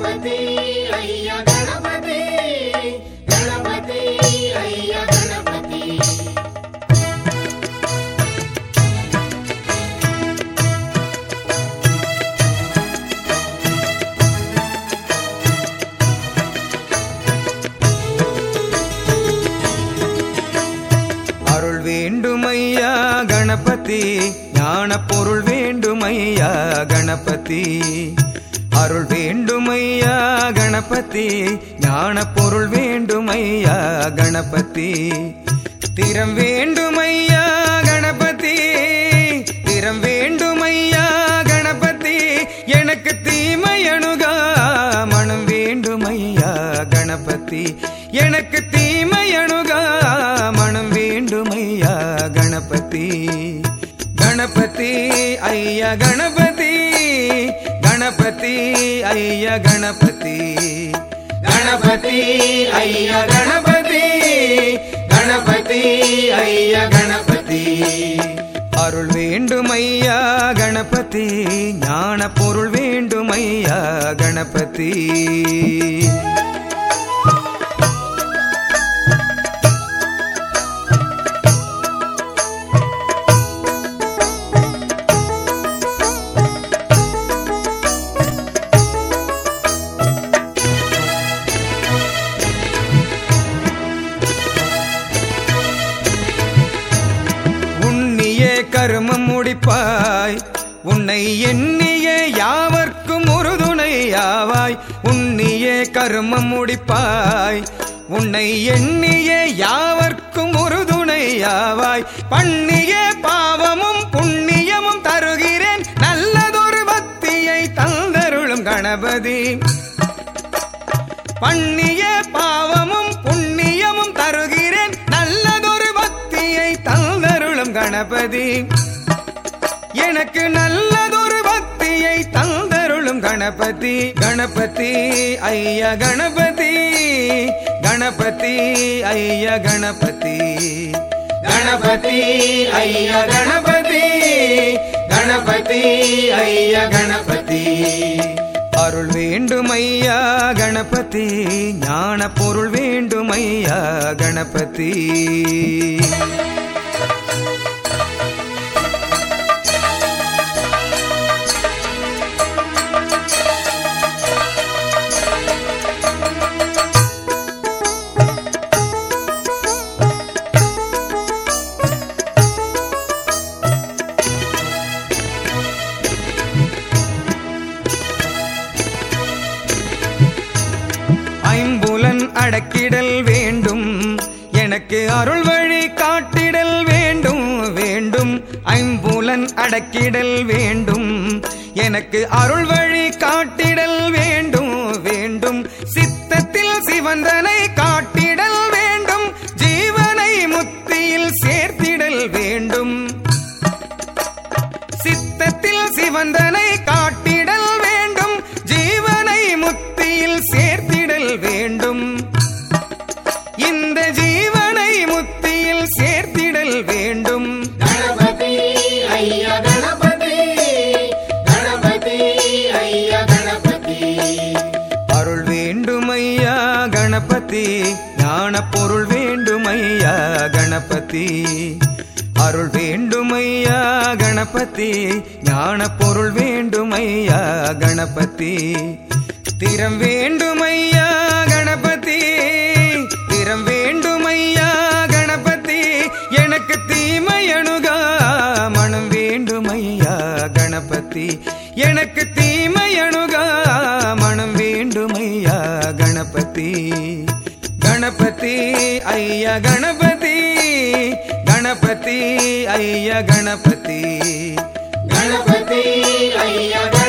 గణపతి అయ్య గణపతి గణపతి అయ్య గణపతి அருள் வேண்டுமையா கணபதி ஞான பொருள் வேண்டுமையா கணபதி அருள் வேண்டுமையா கணபதி ஞான பொருள் வேண்டுமையா கணபதி திறம் வேண்டுமையா கணபதி திறம் வேண்டுமையா கணபதி எனக்கு தீமை அணுகா மனம் வேண்டுமையா கணபதி எனக்கு தீமை அணுகா மனம் வேண்டுமையா கணபதி கணபதி ஐயா கணபதி கணபதி ஐயா கணபதி கணபதி ஐயா கணபதி கணபதி ஐயா கணபதி அருள் வேண்டுமையா கணபதி ஞான பொருள் வேண்டுமையா கணபதி உன்னிய கருமம் முடிப்பாய் உன்னை எண்ணிய யாவர்க்கும் உறுதுணையாவாய் உன்னிய கருமம் முடிப்பாய் உன்னை எண்ணிய யாவர்க்கும் உறுதுணையாவாய் பண்ணிய பாவமும் புண்ணியமும் தருகிறேன் நல்லதொரு பக்தியை தந்தருளும் கணபதி பண்ணிய பாவமும் புண்ணியமும் தருகிறேன் நல்லதொரு பக்தியை தந்தருளும் கணபதி எனக்கு நல்லதொரு பக்தியை தந்தருளும் கணபதி கணபதி ஐயா கணபதி கணபதி ஐயா கணபதி கணபதி ஐயா கணபதி கணபதி ஐயா கணபதி அருள் வேண்டுமையா கணபதி ஞான பொருள் வேண்டுமையா கணபதி ஐம்புலன் அடக்கிடல் வேண்டும் எனக்கு அருள் வழி காட்டிடல் வேண்டும் வேண்டும் ஐம்புலன் அடக்கிடல் வேண்டும் எனக்கு அருள் வழி காட்டிடல் வேண்டும் வேண்டும் சித்தத்தில் சிவந்தனை காட்டிடல் வேண்டும் ஜீவனை முத்தியில் சேர்த்திடல் வேண்டும் சித்தத்தில் சிவந்தனை காட்டிடல் வேண்டும் ஜீவனை முத்தியில் சேர்த்திடல் வேண்டும் இந்த ஜீவனை முத்தியில் சேர்த்திடல் வேண்டும் గణపతి అయ్య గణపతి గణపతి అయ్య గణపతి அருள் வேண்டுமையா கணபதி ஞான பொருள் வேண்டுமையா கணபதி அருள் வேண்டுமையா கணபதி ஞான பொருள் வேண்டுமையா கணபதி திறம் வேண்டுமையா கணபதி திறம் வேண்டுமையா கணபதி எனக்கு தீமை அணுகா மனம் வேண்டுமையா கணபதி எனக்கு தீமை அணுகா மனம் வேண்டுமையா கணபதி கணபதி ஐயா கணபதி கணபதி ஐயா கணபதி గణపతి అయ్య